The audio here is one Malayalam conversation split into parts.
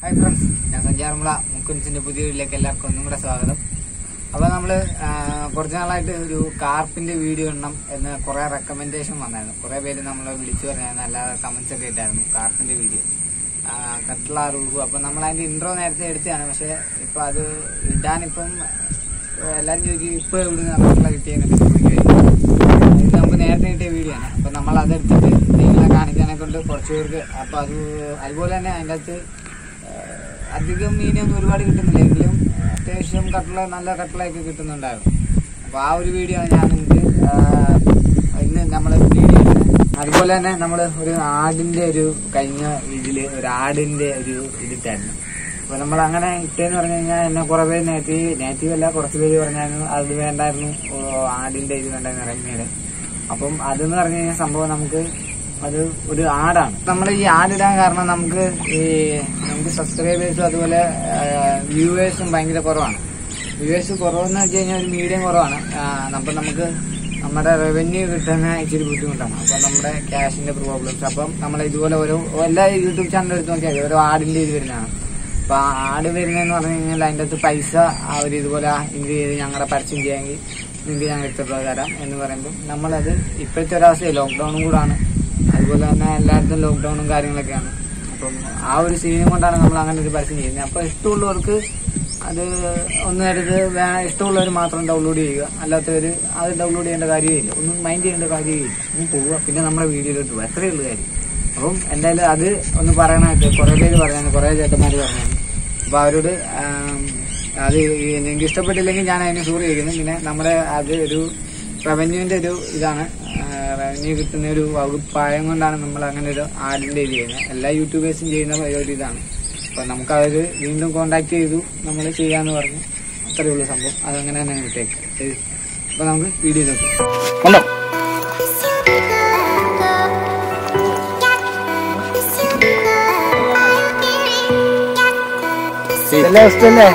ഹായ് ഫ്രണ്ട്സ് ഞാൻ സഞ്ചാരമുള മുക്കുൻസിന്റെ പുതിയ വീട്ടിലേക്ക് എല്ലാവർക്കും ഒന്നും കൂടെ സ്വാഗതം അപ്പൊ നമ്മള് ആ, കുറച്ച് നാളായിട്ട് ഒരു കാർപ്പിന്റെ വീഡിയോ ഇടണം എന്ന് കുറെ റെക്കമെൻഡേഷൻ വന്നായിരുന്നു കുറെ പേര് നമ്മളെ വിളിച്ചു പറഞ്ഞായിരുന്നു അല്ലാതെ കമന്റ്സ് ഒക്കെ ഇട്ടായിരുന്നു കാർപ്പിന്റെ വീഡിയോ കട്ട്ല റൂഹു അപ്പൊ നമ്മൾ അതിന്റെ ഇൻട്രോ നേരത്തെ എടുത്തതാണ് പക്ഷെ ഇപ്പൊ അത് ഇടാനിപ്പം എല്ലാരും ചോദിക്കും ഇപ്പൊ എവിടുന്ന് കട്ട്ല കിട്ടിയെന്നൊക്കെ ചോദിക്കുമായിരിക്കും ഇത് നമുക്ക് നേരത്തെ കിട്ടിയ വീഡിയോ ആണ് അപ്പൊ നമ്മൾ അതെടുത്തിട്ട് നിങ്ങളെ കാണിക്കാനെ കൊണ്ട് കുറച്ച് പേർക്ക് അപ്പൊ അത് അതുപോലെ തന്നെ അതിൻ്റെ അകത്ത് ഏഹ്, അധികം മീനൊന്നും ഒരുപാട് കിട്ടുന്നില്ല എങ്കിലും അത്യാവശ്യം കട്ട്ല നല്ല കട്ട്ലയൊക്കെ കിട്ടുന്നുണ്ടായിരുന്നു അപ്പൊ ആ ഒരു വീഡിയോ ആണ് ഞാൻ നിങ്ങൾക്ക് ഏഹ്, ഇന്ന് നമ്മൾ വീഡിയോ അതുപോലെ തന്നെ നമ്മൾ ഒരു ആടിന്റെ ഒരു കഴിഞ്ഞ ഇതില് ഒരു ആടിന്റെ ഒരു ഇതിട്ടായിരുന്നു അപ്പൊ നമ്മൾ അങ്ങനെ ഇട്ടേന്ന് പറഞ്ഞു കഴിഞ്ഞാൽ എന്നെ കുറെ പേര് നെഗറ്റീവ് നെഗറ്റീവ് അല്ല കുറച്ച് പേര് പറഞ്ഞായിരുന്നു അത് വേണ്ടായിരുന്നു ഓ, ആടിന്റെ ഇത് വേണ്ടായിരുന്നു റമ്മിയുടെ അപ്പം അതെന്ന് പറഞ്ഞു കഴിഞ്ഞാൽ സംഭവം നമുക്ക് അത് ഒരു ആടാണ് നമ്മൾ ഈ ആടിടാൻ കാരണം നമുക്ക് ഈ നമുക്ക് സബ്സ്ക്രൈബേഴ്സും അതുപോലെ വ്യൂവേഴ്സും ഭയങ്കര കുറവാണ് വ്യൂവേഴ്സ് കുറവെന്ന് വെച്ച് കഴിഞ്ഞാൽ ഒരു മീഡിയം കുറവാണ് അപ്പം നമുക്ക് നമ്മുടെ റവന്യൂ കിട്ടുന്ന ഇച്ചിരി ബുദ്ധിമുട്ടാണ് അപ്പം നമ്മുടെ ക്യാഷിന്റെ പ്രോബ്ലംസ് അപ്പം നമ്മൾ ഇതുപോലെ ഓരോ എല്ലാ യൂട്യൂബ് ചാനൽ എടുത്ത് നോക്കിയാൽ മതി, ഓരോ ആടിന്റെ ഇത് വരുന്നതാണ് അപ്പൊ ആ ആട് വരുന്നതെന്ന് പറഞ്ഞു കഴിഞ്ഞാൽ അതിന്റെ അകത്ത് പൈസ അവർ ഇതുപോലെ ഇത് ചെയ്ത് ഞങ്ങളുടെ പരസ്യം ചെയ്യാമെങ്കിൽ നിങ്ങൾക്ക് ഞങ്ങൾ എടുത്തിട്ടുള്ള തരാം എന്ന് പറയുമ്പോൾ നമ്മളത് ഇപ്പോഴത്തെ ഒരവസ്ഥ ലോക്ക്ഡൌണും കൂടാണ് അതുപോലെ തന്നെ എല്ലായിടത്തും ലോക്ക്ഡൌണും കാര്യങ്ങളൊക്കെയാണ് അപ്പം ആ ഒരു സീനും കൊണ്ടാണ് നമ്മൾ അങ്ങനെ ഒരു പരസ്യം ചെയ്യുന്നത് അപ്പൊ ഇഷ്ടമുള്ളവർക്ക് അത് ഒന്ന് എടുത്ത് വേ- ഇഷ്ടമുള്ളവർ മാത്രം ഡൗൺലോഡ് ചെയ്യുക അല്ലാത്തവർ അത് ഡൗൺലോഡ് ചെയ്യേണ്ട കാര്യമില്ല ഒന്നും മൈൻഡ് ചെയ്യേണ്ട കാര്യമില്ല ഒന്ന് പോവുക പിന്നെ നമ്മുടെ വീഡിയോയിലോട്ട് പോവുക അത്രയേ ഉള്ളൂ കാര്യം അപ്പം എന്തായാലും അത് ഒന്ന് പറയണമായിട്ട് കുറെ പേര് പറയാൻ കുറെ ചേട്ടന്മാര് പറഞ്ഞു അപ്പൊ അവരോട് ആം, അത് ഈ നിങ്ങൾക്ക് ഇഷ്ടപ്പെട്ടില്ലെങ്കിൽ ഞാൻ അതിന് സൂറി ചെയ്യുന്നു പിന്നെ നമ്മുടെ അത് ഒരു റവന്യൂവിന്റെ ഒരു ഇതാണ് റവന്യൂ കിട്ടുന്ന ഒരു വകുപ്പായം കൊണ്ടാണ് നമ്മൾ അങ്ങനെ ഒരു ആടിന്റെ ഇത് ചെയ്യുന്നത് എല്ലാ യൂട്യൂബേഴ്സും ചെയ്യുന്ന ഒരു ഇതാണ് അപ്പൊ നമുക്ക് അവര് വീണ്ടും കോണ്ടാക്ട് ചെയ്തു നമ്മൾ ചെയ്യാന്ന് പറഞ്ഞു അത്രേ ഉള്ളൂ സംഭവം അതങ്ങനെ തന്നെ വിട്ടേക്ക് ശരി. അപ്പൊ നമുക്ക് വീഡിയോയിലോട്ട് ഉണ്ടോ ഇതല്ലേ ഇഷ്ടല്ലേ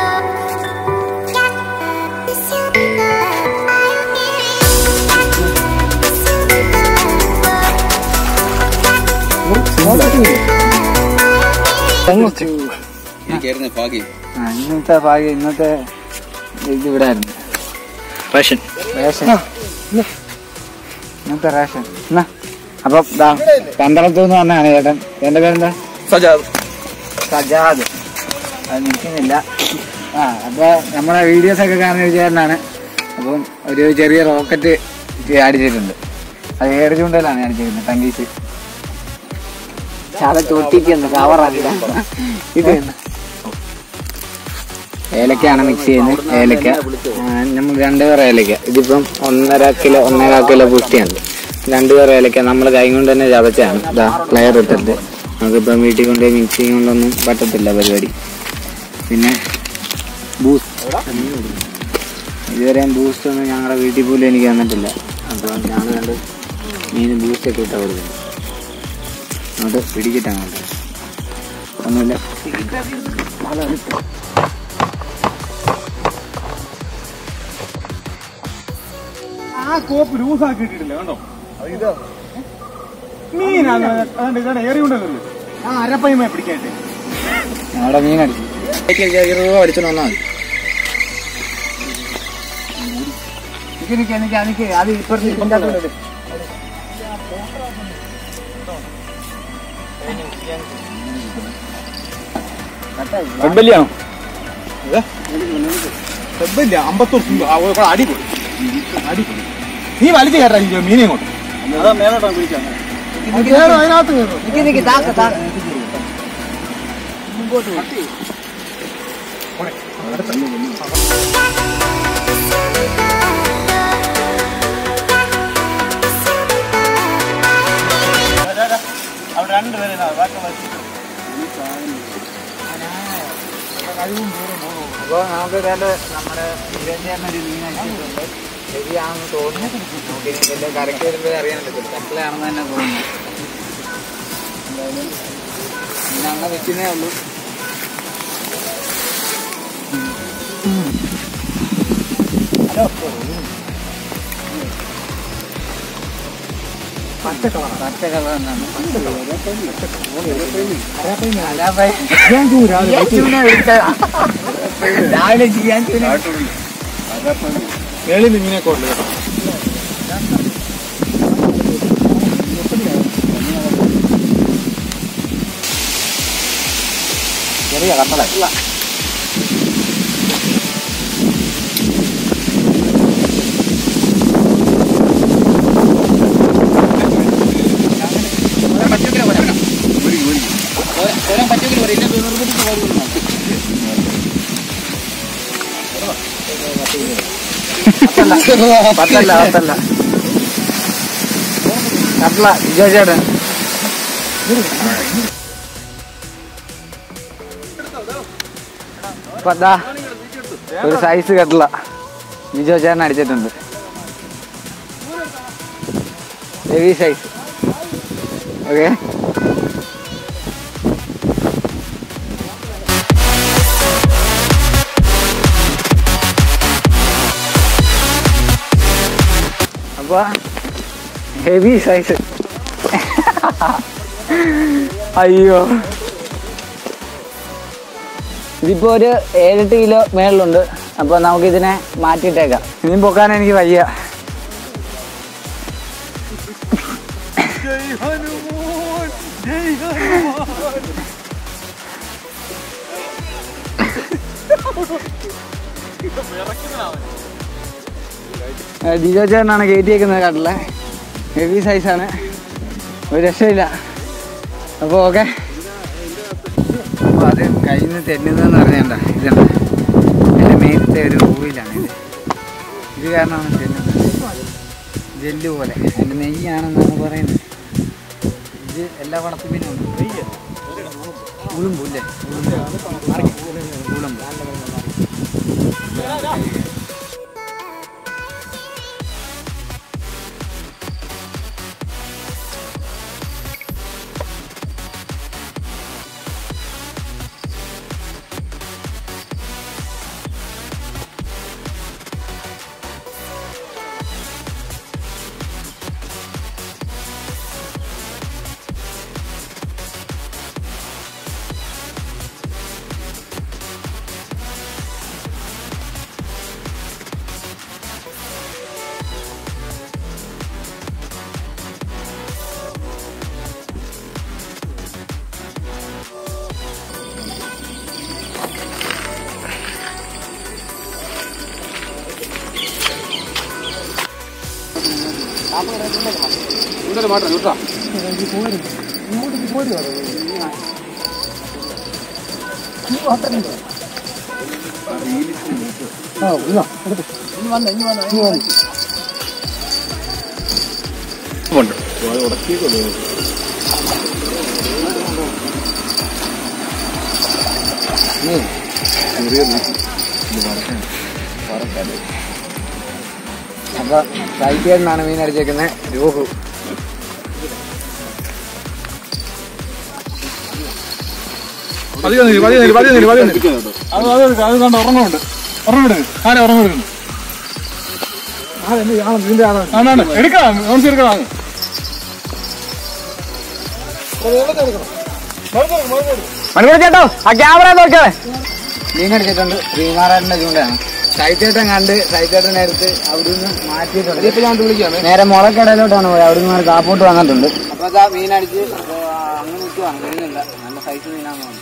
എനിക്കായിരുന്നു ഭാഗ്യം ആ, ഇന്നത്തെ ഭാഗ്യം ഇന്നത്തെ ഇത് ഇവിടെ ആയിരുന്നു റേഷൻ റേഷൻ ഇന്നത്തെ റേഷൻ എന്നാ അപ്പൊ പന്തളത്തു നിന്ന് പറഞ്ഞാണ് ചേട്ടൻ എന്റെ പേരെന്താ സജാദ് സജാദ് അത് നിൽക്കുന്നില്ല ആ അപ്പൊ നമ്മുടെ വീഡിയോസ് ഒക്കെ കാണുന്ന ഒരു ചേട്ടനാണ് അപ്പം ഒരു ചെറിയ റോക്കറ്റ് അടിച്ചിട്ടുണ്ട് അത് ഏറ് ചൂണ്ടയിലാണ് അടിച്ചിരുന്നത് തങ്കീസ് അത് തൊട്ടിക്കുന്നു കവറല്ല ഇത് ഏലക്കയാണ് മിക്സ് ചെയ്യുന്നത് ഏലക്ക ആ, നമ്മൾ രണ്ട് പേർ ഏലക്ക ഇതിപ്പം ഒന്നര കിലോ ഒന്നര കിലോ പുഷ്ടിയുണ്ട് രണ്ട് പേർ ഏലക്ക നമ്മൾ കൈ കൊണ്ട് തന്നെ ചതച്ചാണ് ഇതാ പ്ലെയർ ഇട്ടിട്ട് നമുക്കിപ്പം വീട്ടിൽ കൊണ്ട് മിക്സിങ് കൊണ്ടൊന്നും പറ്റത്തില്ല പരിപാടി പിന്നെ ബൂസ്റ്റ് ഇതുവരെ ബൂസ്റ്റ് ഒന്നും ഞങ്ങളുടെ വീട്ടിൽ പോലും എനിക്ക് തന്നിട്ടില്ല അപ്പോൾ ഞങ്ങൾ രണ്ട് മീൻ ബൂസ്റ്റ് ഒക്കെ ഇട്ടാ കൊടുക്കുന്നത് അങ്ങോട്ട് പിടിക്കട്ടെ അങ്ങോട്ട് ഒന്നുമില്ല ആ കോപ്പ് ലൂസ് ആക്കിയിട്ടില്ല കണ്ടോ മീനാണ് അതുകൊണ്ട് ഇതാണ് ഏറി കൊണ്ടുവരുന്നത് ആ അരപ്പയ്മ പിടിക്കാട്ടെ ഞങ്ങളുടെ മീൻ അടിച്ചു രൂപ അടിച്ചോണ്ട് വന്നാൽ മതി നിക്ക് നിക്ക് നിക്ക് നിക്ക് അത് ഇപ്പുറത്ത് ഇതിന്റെ അകത്തോട്ട് ഇട്. റെഡ്ബല്ലിയാണോ ഡബില്ല അമ്പത്തൊന്ന് അടി പോയി അടി പോയി. നീ വലിച്ചു കയറ്റാ ഈ മീനെ കൊണ്ട് കേറും അതിനകത്ത് കയറും നിക്ക് നിക്ക് താക്ക താക്ക അവിടെ രണ്ടുപേരെ അപ്പൊ നമുക്ക് ഏതാണ്ട് നമ്മുടെ ഇവന്റെ തന്നെ ഒരു മീൻ അടിച്ചിട്ടുണ്ട് ശരിയാണെന്ന് തോന്നുന്നു നമുക്ക് ഇനി വലിയ കരക്ക് വരുമ്പോഴേ അറിയാൻ പറ്റും കട്ടിലാണെന്ന് തന്നെ തോന്നുന്നു എന്തായാലും പിന്നെ അങ്ങനെ വെക്കുന്നേ ഉള്ളൂ പച്ച കളറാണ് പച്ച കളർ തന്നെയാണ് ഞാൻ ചൂരാ രാവിലെ ചെയ്യാൻ ചൂന മേളിൽ മീനൊക്കെ ഉണ്ട് കേട്ടോ ചെറിയ കണ്ണട പത്തല്ല പത്തല്ല കട്ടല വിജയചേട്ടൻ അപ്പൊ ദാ ഒരു സൈസ് കട്ടല വിജോ ചേട്ടൻ അടിച്ചിട്ടുണ്ട് ഹെവി സൈസ് ഓക്കെ അപ്പൊ ഹെവി സൈസ് അയ്യോ ഇതിപ്പോ ഒരു ഏഴെട്ട് കിലോ മേളിലുണ്ട് അപ്പൊ നമുക്കിതിനെ മാറ്റിയിട്ടേക്കാം ഇനിയും പൊക്കാൻ എനിക്ക് വയ്യ ആ, ജിജോ ചേട്ടനാണ് കയറ്റിയേക്കുന്നത് കട്ടിലെ ഹെവി സൈസാണ് ഒരു രക്ഷയില്ല അപ്പോൾ ഓക്കെ അപ്പോൾ അത് കയ്യിൽ നിന്ന് തെന്നുന്നതെന്ന് പറഞ്ഞാൽ ഇതുണ്ട് എൻ്റെ മേലത്തെ ഒരു ഓയിലാണ് ഇത് ഇത് കാരണമാണ് തെന്നുന്നത് ജെല്ല് പോലെ എൻ്റെ നെയ്യാണെന്നാണ് പറയുന്നത് ഇത് എല്ലാ വളർത്തുമീനും ഉണ്ട് ഉളുമ്പു അല്ലേ ഉളുമ്പ് ഉളുമ്പ് ഇങ്ങോട്ട് മാറ്റാം കേട്ടോ ഉണ്ട് അപ്പൊ സൈറ്റിൽ മീൻ അടിച്ചേക്കുന്നത് രൂഹു പതിയെ നില്ല്, പതിയെ നില്ല്, പതിയെ നില്ല്, പതിയെ നില്ല്. അത് അത് എടുക്ക്, അത് കണ്ട ഒരെണ്ണമുണ്ട് ഒരെണ്ണം എടുക്ക് ആരെ ഒരെണ്ണം എടുക്കുന്നു ആണാണ് എടുക്കാം ഓൺസ് എടുക്കണം മണിക്കൂർ ചേട്ടോ ആ ക്യാമറ നോക്കിയാളെ മീൻ അടിച്ചിട്ടുണ്ട് ശ്രീമാറാറിന്റെ ചൂണ്ടയാണ് സൈറ്റേട്ടൻ കണ്ട് സൈറ്റേട്ടൻ എടുത്ത് അവിടുന്ന് മാറ്റിയിട്ടുണ്ട് ഇപ്പൊ ഞാൻ വിളിക്കാണ് നേരെ മുളക്കടയിലോട്ടാണ് പോയത് അവിടുന്ന് ഒരു കാപ്പോട്ട് വന്നിട്ടുണ്ട് അപ്പൊ അതാ മീൻ അടിച്ച് അപ്പൊ അങ്ങനെ നിൽക്കുവാണ് വരുന്നില്ല നല്ല സൈസ് മീനാന്ന് തോന്നുന്നു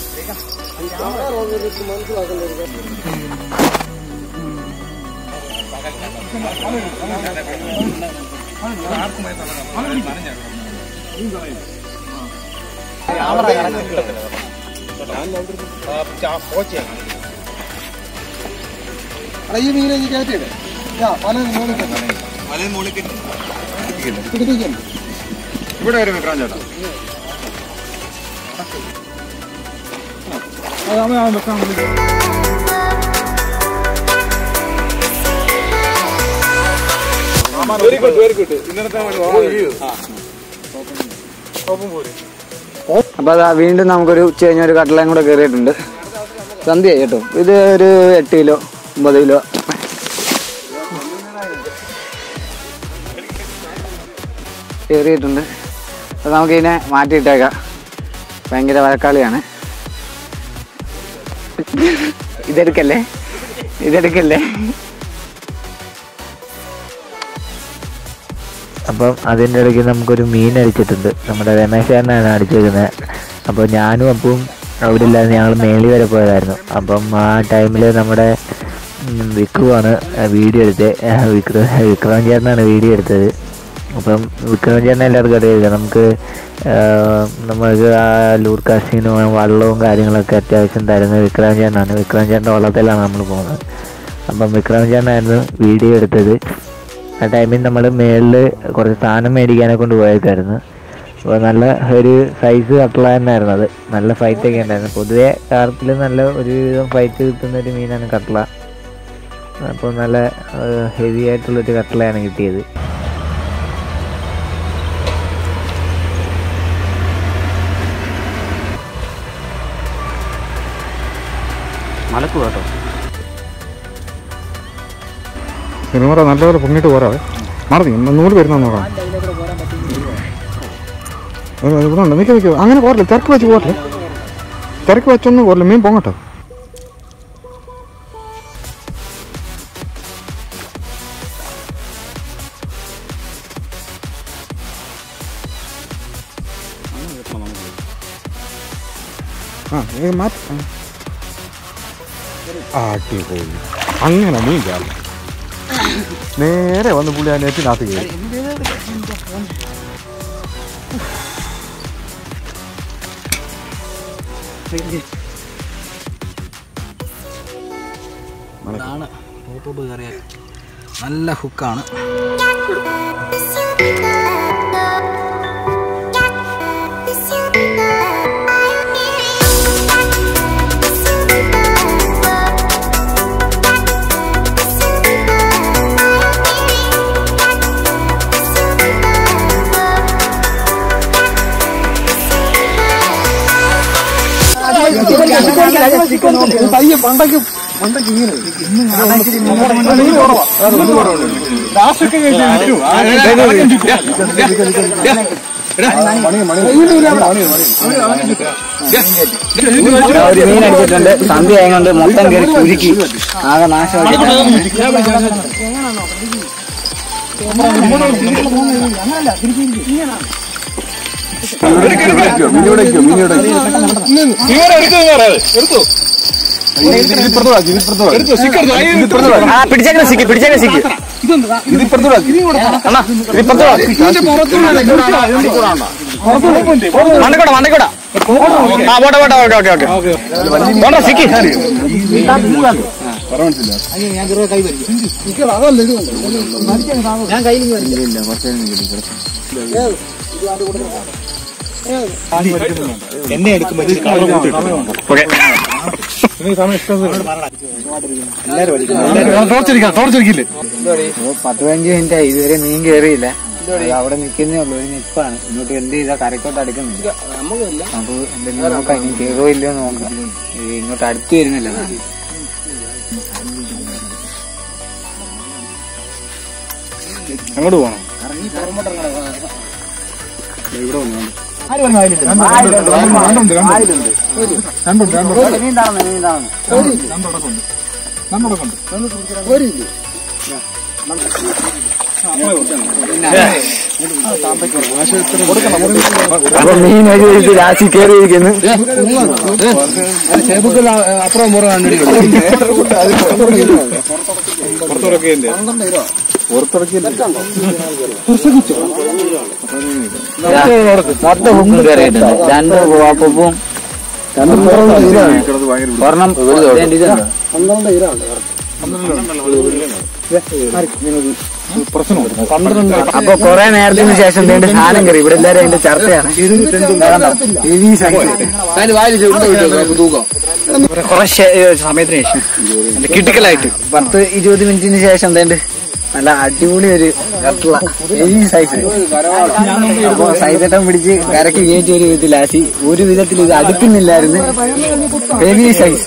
ഈ മീനെ നീ കയറ്റിയിട് പല ഇവിടെ വരെ വെക്കാൻ ചേട്ടാ അതാണ് ഞാൻ വെക്കാൻ വിളിക്കുന്നത് വെരി ഗുഡ് വെരി ഗുഡ് ഇന്നത്തെ ഒപ്പം പോരെ അപ്പൊ അതാ വീണ്ടും നമുക്കൊരു ഉച്ച കഴിഞ്ഞ ഒരു കട്ടലയും കൂടെ കയറിയിട്ടുണ്ട് സന്ധ്യയായി കേട്ടോ ഇത് ഒരു എട്ട് കിലോ ഒമ്പത് കിലോ കയറിയിട്ടുണ്ട് അപ്പോൾ നമുക്കിതിനെ മാറ്റിയിട്ടേക്കാം ഭയങ്കര വഴക്കാളിയാണ് ഇതെടുക്കല്ലേ ഇതെടുക്കല്ലേ അപ്പം അതിൻ്റെ ഇടയ്ക്ക് നമുക്കൊരു മീൻ അടിച്ചിട്ടുണ്ട് നമ്മുടെ രമേശേട്ടനാണ് അടിച്ചേക്കുന്നത് അപ്പോൾ ഞാനും അപ്പം അവിടെ ഇല്ലാതെ ഞങ്ങൾ മേളി വരെ പോയതായിരുന്നു അപ്പം ആ ടൈമിൽ നമ്മുടെ ഉം, വിക്രുവാണ് വീഡിയോ എടുത്തത് വിക്ര വിക്രം ചേട്ടനാണ് വീഡിയോ എടുത്തത് അപ്പം വിക്രം ചേട്ടനെ എല്ലാവർക്കും അറിയില്ല നമുക്ക് ആ, നമുക്ക് ആ ലൂർ കാസ്റ്റിനും വള്ളവും കാര്യങ്ങളൊക്കെ അത്യാവശ്യം തരുന്നത് വിക്രം ചേട്ടനാണ് വിക്രം ചേട്ടൻ്റെ വള്ളത്തിലാണ് നമ്മൾ പോകുന്നത് അപ്പം വിക്രം ചേട്ടനായിരുന്നു വീഡിയോ എടുത്തത് ആ ടൈമിൽ നമ്മൾ മേളിൽ കുറച്ച് സാധനം മേടിക്കാനെ കൊണ്ട് പോയേക്കായിരുന്നു അപ്പോൾ നല്ല ഒരു സൈസ് കട്ട്ള തന്നെയായിരുന്നു അത് നല്ല ഫൈറ്റ് ഒക്കെ ഉണ്ടായിരുന്നു പൊതുവേ കാർപ്പിൽ നല്ല ഒരുവിധം ഫൈറ്റ് കിട്ടുന്ന ഒരു മീനാണ് കട്ട്ള അപ്പോൾ നല്ല ഹെവി ആയിട്ടുള്ളൊരു കട്ട്ളയാണ് കിട്ടിയത് മലക്കു കേട്ടോ സിനിമ നല്ലപോലെ പൊങ്ങിട്ട് പോരാവേ മാറി നൂല് വരുന്ന നോക്കാം ഇവിടെ ഉണ്ട് നിൽക്കുക നിൽക്കുക അങ്ങനെ പോരല്ലേ തിരക്ക് വെച്ച് പോരല്ലേ തിരക്ക് വെച്ചൊന്നും പോരല്ലേ മീൻ പൊങ്ങട്ടോ ആ ഇത് മാറ്റി ആ അടിപൊളി അങ്ങനെ മീൻ കയറി നേരെ വന്ന് പുള്ളി ആ നെറ്റിനകത്ത് കയറി ഇതാണ് റോട്ടോട്ട് കയറിയ നല്ല ഹുക്കാണ് പയ്യെ പണ്ടൊക്കെ പണ്ടൊക്കെ ഇങ്ങനെ ലാസ്റ്റൊക്കെ ഒരു മീൻ അടിച്ചിട്ടുണ്ട് സന്ധ്യ ആയതുകൊണ്ട് മൊത്തം കയറി കുരുക്കി ആകെ നാശമായി പിടിച്ചേക്കുന്ന സിക്കി പിടിച്ചേക്കുന്ന സിക്കി മണ്ടക്കോട മണ്ടക്കോട ആ പോട്ടെ പോട്ടെ ഓക്കെ ഓക്കെ ഓക്കെ പോട്ടെ സിക്കി ടോർച്ചടിക്കാം ടോർച്ചടിക്കില്ലേ പത്ത് പതിനഞ്ച് മിനിറ്റ് ആയി ഇതുവരെ മീൻ കയറിയില്ല അത് അവിടെ നിൽക്കുന്നേ ഉള്ളൂ ഒരു നിപ്പാണ് ഇങ്ങോട്ട് എന്ത് ചെയ്താ കരക്കോട്ട് അടുക്കുന്നില്ല അപ്പൊ എന്തെങ്കിലും നോക്കാം ഇനി കയറോ ഇല്ലയോ എന്ന് നോക്കാം ഇത് ഇങ്ങോട്ട് അടുത്ത് വരുന്നില്ല നാല്. അങ്ങോട്ട് പോകണം രണ്ടുണ്ട് രണ്ടുണ്ട് മീൻ താഴ്ന്നു, മീൻ താഴ്ന്നു. രണ്ടോടെ കൊണ്ട് അപ്പൊ മീൻ ഒരു ഇത് രാശി കയറിയിരിക്കുന്നു അപ്പുറം പുറം കണ്ടിടി പുറത്തിറക്കിയല്ലേ മൊത്തം ഹുക്കും കയറിയിട്ടുണ്ട് രണ്ട് പോപ്പും ഒരെണ്ണം രണ്ട് ഇതുണ്ട്. അപ്പൊ കൊറേ നേരത്തിന് ശേഷം വീണ്ടും സാധനം കയറി ഇവിടെ എല്ലാരും അതിന്റെ ചർച്ചയാണ് ഹെവി സൈസ് വായിൽ തൂക്കം കുറെ സമയത്തിന് ശേഷം ക്രിട്ടിക്കലായിട്ട് പത്ത് ഇരുപത് മിനിറ്റിന് ശേഷം എന്തേണ്ട് നല്ല അടിപൊളി ഒരു കട്ട്ള ഹെവി സൈസ് അപ്പൊ സൈസട്ടം പിടിച്ച് കരക്ക് കയറ്റി ഒരു വിധത്തിലാശി ഒരു വിധത്തിൽ ഇത് അടുക്കുന്നില്ലായിരുന്നു ഹെവി സൈസ്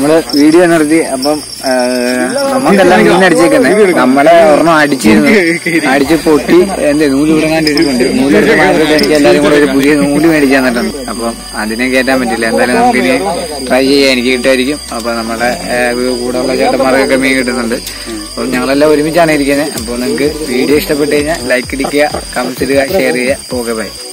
നമ്മള് വീഡിയോ നിർത്തി അപ്പം ആ, നമുക്കെല്ലാം മീൻ അടിച്ചേക്കുന്നത് നമ്മളെ ഒരെണ്ണം അടിച്ചിരുന്നു അടിച്ച് പൊട്ടി എന്റെ നൂല് വിടങ്ങാണ്ടിരിക്കുന്നുണ്ട് നൂല് എടുത്ത് മാറ്റിട്ട് എനിക്ക് എല്ലാവരും കൂടെ ഒരു പുതിയ നൂല് മേടിക്കാൻ തന്നിട്ടുണ്ട് അപ്പം അതിനെ കയറ്റാൻ പറ്റില്ല എന്തായാലും നമുക്ക് ഇനി ട്രൈ ചെയ്യാൻ എനിക്ക് കിട്ടുമായിരിക്കും അപ്പൊ നമ്മുടെ ആ, കൂടെ ഉള്ള ചേട്ടന്മാർക്കൊക്കെ മീൻ കിട്ടുന്നുണ്ട് അപ്പം ഞങ്ങളെല്ലാം ഒരുമിച്ചാണ് ഇരിക്കുന്നത് അപ്പോൾ നിങ്ങൾക്ക് വീഡിയോ ഇഷ്ടപ്പെട്ട് കഴിഞ്ഞാൽ ലൈക്ക് അടിക്കുക കമന്റ്സ് ഇടുക ഷെയർ ചെയ്യുക ഓക്കെ ബൈ